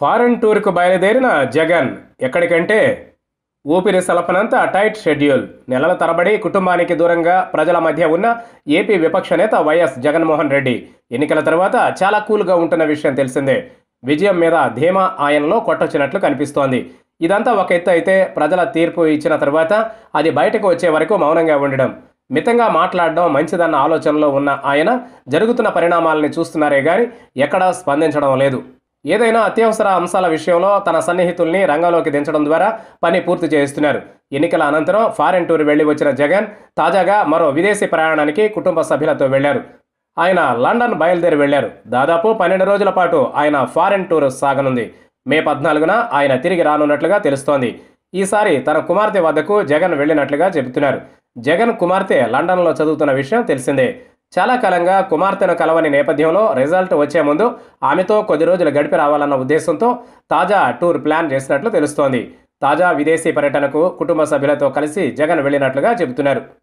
foreign టూర్కు బయలుదేరిన జగన్ ఎక్కడికంటే ఊపిరి సలపనంత టైట్ షెడ్యూల్ నెలల తరబడి కుటుంబానికి దూరంగా ప్రజల మధ్య ఉన్న ఏపీ విపక్ష నేత వైఎస్ జగన్మోహన్ రెడ్డి ఎన్నికల తర్వాత చాలా కూల్గా ఉంటున్న విషయం తెలిసిందే విజయం మీద ధీమా ఆయనలో కొట్టొచ్చినట్లు కనిపిస్తోంది ఇదంతా ఒక ఎత్తు అయితే ప్రజల తీర్పు ఇచ్చిన తర్వాత అది బయటకు వచ్చే వరకు మౌనంగా ఉండడం మితంగా మాట్లాడడం మంచిదన్న ఆలోచనలో ఉన్న ఆయన జరుగుతున్న పరిణామాలని చూస్తున్నారే గాని ఎక్కడా స్పందించడం లేదు ఏదైనా అత్యవసర అంశాల విషయంలో తన సన్నిహితుల్ని రంగంలోకి దించడం ద్వారా పని పూర్తి చేస్తున్నారు ఎన్నికల అనంతరం ఫారెన్ టూర్ వెళ్లి వచ్చిన జగన్ తాజాగా మరో విదేశీ ప్రయాణానికి కుటుంబ సభ్యులతో వెళ్లారు ఆయన లండన్ బయలుదేరి వెళ్లారు దాదాపు పన్నెండు రోజుల పాటు ఆయన ఫారెన్ టూర్ సాగనుంది మే పద్నాలుగున ఆయన తిరిగి రానున్నట్లుగా తెలుస్తోంది ఈసారి తన కుమార్తె వద్దకు జగన్ వెళ్ళినట్లుగా చెబుతున్నారు జగన్ కుమార్తె లండన్లో చదువుతున్న విషయం తెలిసిందే చాలా కాలంగా కుమార్తెను కలవని నేపథ్యంలో రిజల్ట్ వచ్చే ముందు ఆమెతో కొద్ది రోజులు గడిపి రావాలన్న ఉద్దేశంతో తాజా టూర్ ప్లాన్ చేసినట్లు తెలుస్తోంది తాజా విదేశీ పర్యటనకు కుటుంబ సభ్యులతో కలిసి జగన్ వెళ్ళినట్లుగా చెబుతున్నారు